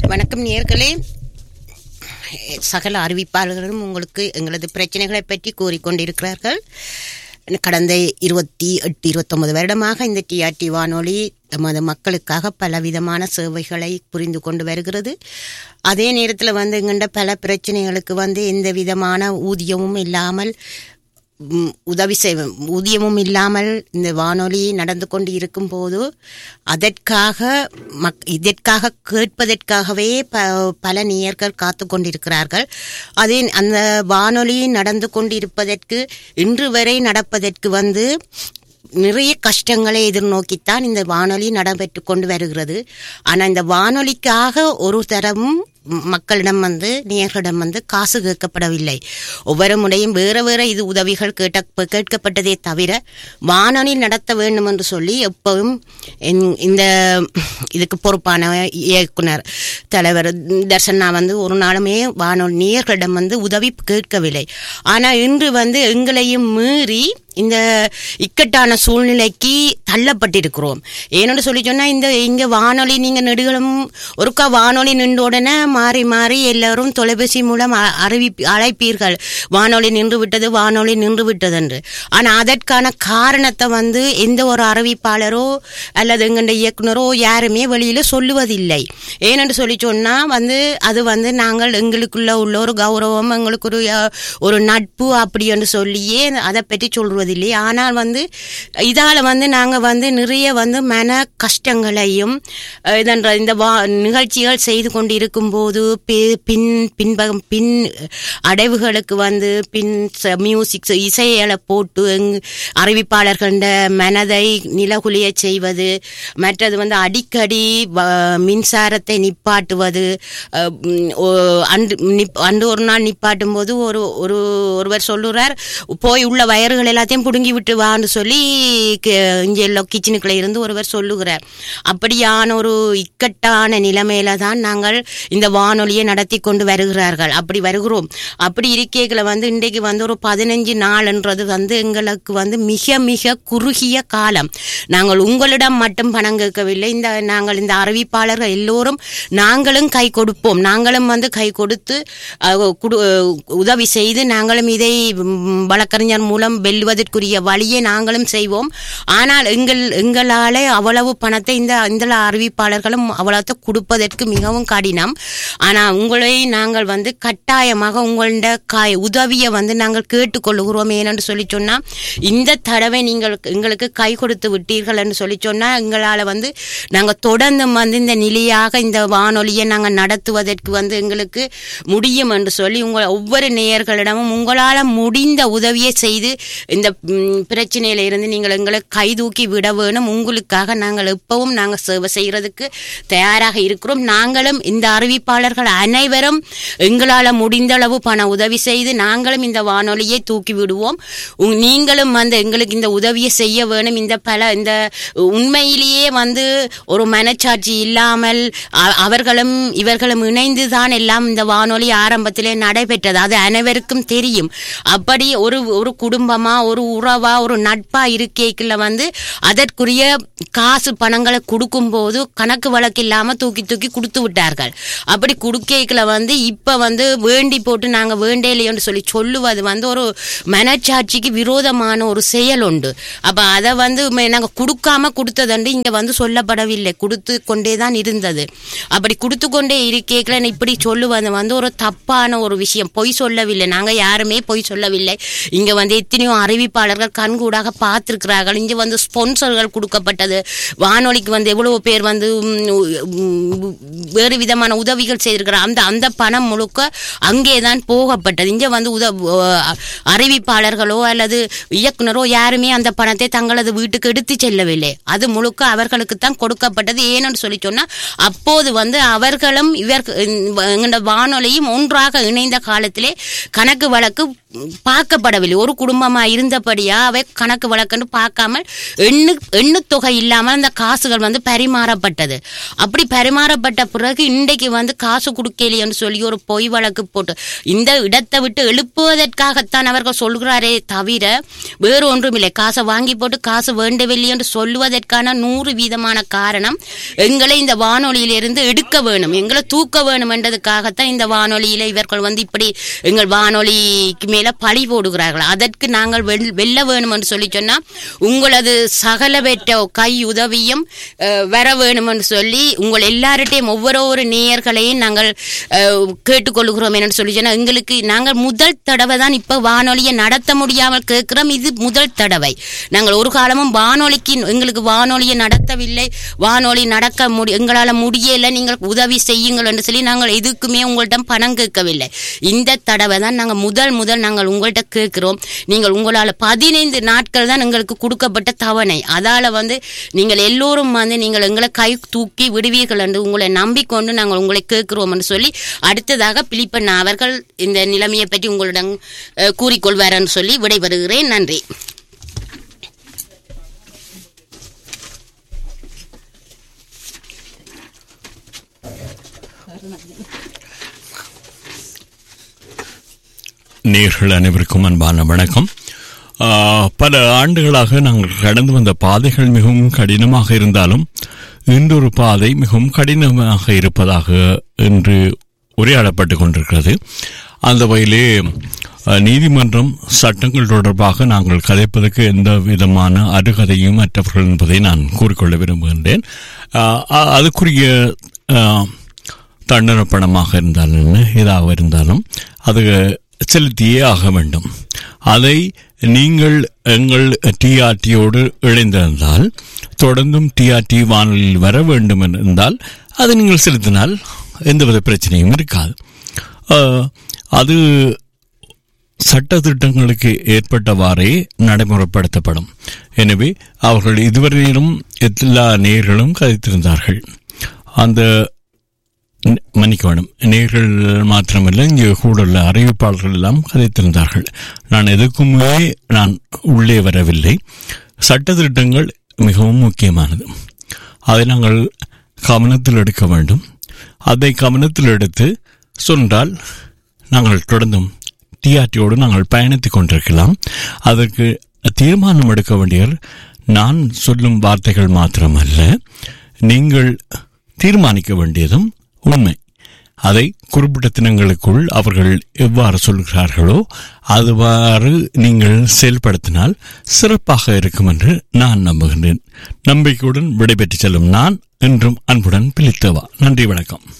வணக்கம் நேர்களே சகல அறிவிப்பாளர்களும் உங்களுக்கு எங்களது பிரச்சனைகளை பற்றி கூறிக்கொண்டிருக்கிறார்கள் கடந்த இருபத்தி எட்டு இருபத்தொன்பது வருடமாக இந்த டிஆர்டி வானொலி நமது மக்களுக்காக பலவிதமான சேவைகளை புரிந்து கொண்டு வருகிறது அதே நேரத்தில் வந்து எங்கண்ட பல பிரச்சனைகளுக்கு வந்து எந்த விதமான ஊதியமும் இல்லாமல் ம், உதவி செய்வ ஊதியமும் இல்லாமல் இந்த வானொலி நடந்து கொண்டு இருக்கும்போது அதற்காக மக் இதற்காக கேட்பதற்காகவே ப பல நேயர்கள் காத்து கொண்டிருக்கிறார்கள் அதே அந்த வானொலி நடந்து கொண்டிருப்பதற்கு இன்று வரை நடப்பதற்கு வந்து நிறைய கஷ்டங்களை எதிர்நோக்கித்தான் இந்த வானொலி நடைபெற்று கொண்டு வருகிறது ஆனால் இந்த வானொலிக்காக ஒரு தரமும் மக்களிடம் வந்து நேயர்களிடம் வந்து காசு கேட்கப்படவில்லை ஒவ்வொரு முறையும் வேறு வேறு இது உதவிகள் கேட்ட கேட்கப்பட்டதே தவிர வானொலி நடத்த வேண்டும் என்று சொல்லி எப்பவும் இந்த- இந்த இதுக்கு பொறுப்பான இயக்குனர் தலைவர் தர்சனா வந்து ஒரு நாளுமே வானொலி நேயர்களிடம் வந்து உதவி கேட்கவில்லை ஆனால் இன்று வந்து எங்களையும் மீறி இந்த இக்கட்டான சூழ்நிலைக்கு தள்ளப்பட்டிருக்கிறோம் ஏன்னு சொல்லி சொன்னா இந்த இங்க வானொலி நீங்க நெடுகளும் ஒருக்கா வானொலி நின்ற உடனே மாறி மாறி எல்லாரும் தொலைபேசி மூலம் அ- அறிவி அழைப்பீர்கள் வானொலி நின்று விட்டது வானொலி நின்று விட்டது என்று ஆனா அதற்கான காரணத்தை வந்து எந்த ஒரு அறிவிப்பாளரோ அல்லது எங்கண்ட இயக்குனரோ யாருமே வெளியில சொல்லுவதில்லை ஏனென்று சொல்லி சொன்னா வந்து அது வந்து நாங்கள் எங்களுக்குள்ள உள்ள ஒரு கௌரவம் எங்களுக்கு ஒரு அஹ், ஒரு நட்பு அப்படி என்று சொல்லியே அதை பற்றி சொல்வதில்லை ஆனால் வந்து இதால வந்து நாங்க வந்து நிறைய வந்து மன கஷ்டங்களையும் அஹ், இதென்ற இந்த வா நிகழ்ச்சிகள் செய்து கொண்டு இருக்கும்போது பி- பின் பின்பகம் பின் அடைவுகளுக்கு வந்து பின் மியூசிக் இசைகளை போட்டு எங் அறிவிப்பாளர்கள மனதை நிலகுலிய செய்வது மற்றது வந்து அடிக்கடி வ- மின்சாரத்தை நிப்பாட்டுவது அஹ், உம், ஓ- அன்று நிப்- அன்று ஒரு நாள் நிப்பாட்டும் போது ஒரு ஒரு ஒருவர் சொல்லுறார் போய் உள்ள வயறுகள் எல்லாத்தையும் புடுங்கி விட்டு வான்னு சொல்லி க- இங்கே கிச்சனுக்குள்ள இருந்து ஒருவர் சொல்லுகிறார் அப்படியான ஒரு இக்கட்டான நிலைமையில தான் நாங்கள் இந்த வானொலியை நடத்தி கொண்டு வருகிறார்கள் அப்படி வருகிறோம் அப்படி இருக்கைகளை வந்து இன்றைக்கு வந்து ஒரு பதினஞ்சு நாள்ன்றது வந்து எங்களுக்கு வந்து மிக மிக குறுகிய காலம் நாங்கள் உங்களிடம் மட்டும் பணம் கேட்கவில்லை இந்த நாங்கள் இந்த அறிவிப்பாளர்கள் எல்லோரும் நாங்களும் கை கொடுப்போம் நாங்களும் வந்து கை கொடுத்து அஹ், குடு- அஹ், உதவி செய்து நாங்களும் இதை ம், வழக்கறிஞர் மூலம் வெல்வதற்குரிய வழியை நாங்களும் செய்வோம் ஆனால் எங்கள் எங்களாலே அவ்வளவு பணத்தை இந்த இந்த அறிவிப்பாளர்களும் அவ்வளவு கொடுப்பதற்கு மிகவும் கடினம் ஆனால் உங்களை நாங்கள் வந்து கட்டாயமாக உங்களோட காய் உதவியை வந்து நாங்கள் கேட்டுக்கொள்ளுகிறோம் ஏனென்று சொல்லி சொன்னால் இந்த தடவை நீங்கள் எங்களுக்கு கை கொடுத்து விட்டீர்கள் என்று சொல்லி சொன்னால் எங்களால் வந்து நாங்கள் தொடர்ந்து வந்து இந்த நிலையாக இந்த வானொலியை நாங்கள் நடத்துவதற்கு வந்து எங்களுக்கு முடியும் என்று சொல்லி உங்கள் ஒவ்வொரு நேயர்களிடமும் உங்களால் முடிந்த உதவியை செய்து இந்த ம், பிரச்சனையில இருந்து நீங்கள் எங்களை கைதூக்கி விட வேணும் உங்களுக்காக நாங்கள் எப்பவும் நாங்கள் சேவை செய்கிறதுக்கு தயாராக இருக்கிறோம் நாங்களும் இந்த அறிவிப்பாளர்கள் அனைவரும் எங்களால் முடிந்த அளவு பண உதவி செய்து நாங்களும் இந்த வானொலியை தூக்கி விடுவோம் உங்- நீங்களும் வந்து எங்களுக்கு இந்த உதவியை செய்ய வேணும் இந்த பல இந்த உண்மையிலேயே வந்து ஒரு மனச்சாட்சி இல்லாமல் அ- அவர்களும் இவர்களும் இணைந்து தான் எல்லாம் இந்த வானொலி ஆரம்பத்திலே நடைபெற்றது அது அனைவருக்கும் தெரியும் அப்படி ஒரு ஒரு குடும்பமா ஒரு உறவா ஒரு நட்பா இருக்கைக்குள்ள வந்து அதற்குரிய காசு பணங்களை கொடுக்கும்போது கணக்கு வழக்கு இல்லாம தூக்கி தூக்கி கொடுத்து விட்டார்கள் அப்படி குடுக்கைக்குள்ள வந்து இப்ப வந்து வேண்டி போட்டு நாங்க வேண்டேலையோன்னு சொல்லி சொல்லுவது வந்து ஒரு மனச்சாட்சிக்கு விரோதமான ஒரு செயல் உண்டு அப்ப அதை வந்து ம- நாங்க கொடுக்காம கொடுத்ததுண்டு இங்க வந்து சொல்லப்படவில்லை கொடுத்து கொண்டே தான் இருந்தது அப்படி கொடுத்து கொண்டே இருக்கேக்கல இப்படி சொல்லுவது வந்து ஒரு தப்பான ஒரு விஷயம் பொய் சொல்லவில்லை நாங்க யாருமே பொய் சொல்லவில்லை இங்க வந்து எத்தனையோ அறிவிப்பாளர்கள் கண்கூடாக பார்த்திருக்கிறார்கள் இங்க வந்து ஸ்பான்சர்கள் கொடுக்கப்பட்டது வானொலிக்கு வந்து எவ்வளவு பேர் வந்து உம், உம், வேறு விதமான உதவிகள் செய்திருக்கிறார் அந்த அந்த பணம் முழுக்க அங்கேதான் போகப்பட்டது இங்க வந்து உத அஹ், அறிவிப்பாளர்களோ அல்லது இயக்குனரோ யாருமே அந்த பணத்தை தங்களது வீட்டுக்கு எடுத்து செல்லவில்லை அது முழுக்க அவர்களுக்கு தான் கொடுக்கப்பட்டது ஏன்னு சொல்லி சொன்னா அப்போது வந்து அவர்களும் இவர் எங்களோட வானொலியும் ஒன்றாக இணைந்த காலத்திலே கணக்கு வழக்கு பார்க்கப்படவில்லை ஒரு குடும்பமா இருந்தபடியா அவை கணக்கு வழக்கன்னு பார்க்காமல் எண்ணு எண்ணுத்தொகை இல்லாமல் அந்த காசுகள் வந்து பரிமாறப்பட்டது அப்படி பரிமாறப்பட்ட பிறகு இன்றைக்கு வந்து காசு கொடுக்கலையேன்னு சொல்லி ஒரு பொய் வழக்கு போட்டு இந்த இடத்தை விட்டு எழுப்புவதற்காகத்தான் அவர்கள் சொல்கிறாரே தவிர வேறு ஒன்றுமில்லை காசை வாங்கி போட்டு காசு வேண்டவில்லை என்று சொல்லுவதற்கான நூறு வீதமான காரணம் எங்களை இந்த வானொலியிலிருந்து எடுக்க வேணும் எங்களை தூக்க வேணும் என்றதுக்காகத்தான் இந்த வானொலியில இவர்கள் வந்து இப்படி எங்கள் வானொலிக்கு மேல பழி போடுகிறார்கள் அதற்கு நாங்கள் வெல்- வெல்ல வேணும் என்று சொல்லி சொன்னா உங்களது சகல பெற்ற கை உதவியும் அஹ், வர வேணும் என்று சொல்லி உங்கள் எல்லார்ட்டையும் ஒவ்வொரு ஒரு நேயர்களையும் நாங்கள் அஹ், கேட்டுக்கொள்கிறோம் என்று சொல்லி சொன்னா எங்களுக்கு நாங்கள் முதல் தடவை தான் இப்ப வானொலியை நடத்த முடியாமல் கேட்கிறோம் இது முதல் தடவை நாங்கள் ஒரு காலமும் வானொலிக்கு எங்களுக்கு வானொலியை நடத்தவில்லை வானொலி நடக்க முடி எங்களால் முடியல நீங்கள் உதவி செய்யுங்கள் என்று சொல்லி நாங்கள் எதுக்குமே உங்கள்கிட்ட பணம் கேட்கவில்லை இந்த தடவை தான் நாங்கள் முதல் முதல் நாங்கள் உங்கள்கிட்ட கேட்கிறோம் நீங்கள் உங்களால் பதினைந்து நாட்கள் தான் எங்களுக்கு கொடுக்கப்பட்ட தவணை அதால வந்து நீங்கள் எல்லோரும் வந்து நீங்கள் எங்களை கை தூக்கி விடுவீர்கள் என்று உங்களை நம்பிக்கொண்டு நாங்கள் உங்களை கேட்கிறோம் என்று சொல்லி அடுத்ததாக பிலிப்பன் அவர்கள் இந்த நிலைமையை பற்றி உங்களிடம் அஹ், கூறிக்கொள்வார் என்று சொல்லி விடைபெறுகிறேன் நன்றி நேர்கள் அனைவருக்கும் அன்பான வணக்கம் ஆ, பல ஆண்டுகளாக நாங்கள் கடந்து வந்த பாதைகள் மிகவும் கடினமாக இருந்தாலும் இன்றொரு பாதை மிகவும் கடினமாக இருப்பதாக என்று உரையாடப்பட்டுக் கொண்டிருக்கிறது அந்த வகையிலே அ, நீதிமன்றம் சட்டங்கள் தொடர்பாக நாங்கள் கதைப்பதற்கு எந்த விதமான அருகதையும் அற்றவர்கள் என்பதை நான் கூறிக்கொள்ள விரும்புகின்றேன் ஆ, அ- அதுக்குரிய ஆ, தண்டனை பணமாக இருந்தாலும் என்ன ஏதாக இருந்தாலும் அது செலுத்தியே ஆக வேண்டும் அதை நீங்கள் எங்கள் டிஆர்டியோடு இணைந்திருந்தால் தொடர்ந்தும் டிஆர்டி வானொலியில் வர வேண்டும் இருந்தால் அதை நீங்கள் செலுத்தினால் எந்தவித பிரச்சனையும் இருக்காது ஆஹ், அது சட்ட திட்டங்களுக்கு ஏற்பட்டவாறே நடைமுறைப்படுத்தப்படும் எனவே அவர்கள் இதுவரையிலும் எல்லா நேர்களும் கதைத்திருந்தார்கள் அந்த ந- மன்னிக்க வேண்டும் நேர்கள் மாத்திரமல்ல இங்கே கூட உள்ள அறிவிப்பாளர்கள் எல்லாம் கதைத்திருந்தார்கள் நான் எதுக்குமே நான் உள்ளே வரவில்லை சட்ட திட்டங்கள் மிகவும் முக்கியமானது அதை நாங்கள் கவனத்தில் எடுக்க வேண்டும் அதை கவனத்தில் எடுத்து சொன்னால் நாங்கள் தொடர்ந்தும் டிஆர்டியோடு நாங்கள் பயணித்துக் கொண்டிருக்கலாம் அதற்கு தீர்மானம் எடுக்க வேண்டியவர் நான் சொல்லும் வார்த்தைகள் மாத்திரமல்ல நீங்கள் தீர்மானிக்க வேண்டியதும் உண்மை அதை குறிப்பிட்ட தினங்களுக்குள் அவர்கள் எவ்வாறு சொல்கிறார்களோ அதுவாறு நீங்கள் செயல்படுத்தினால் சிறப்பாக இருக்கும் என்று நான் நம்புகின்றேன் நம்பிக்கையுடன் விடைபெற்று செல்லும் நான் என்றும் அன்புடன் பிலித்தவா நன்றி வணக்கம்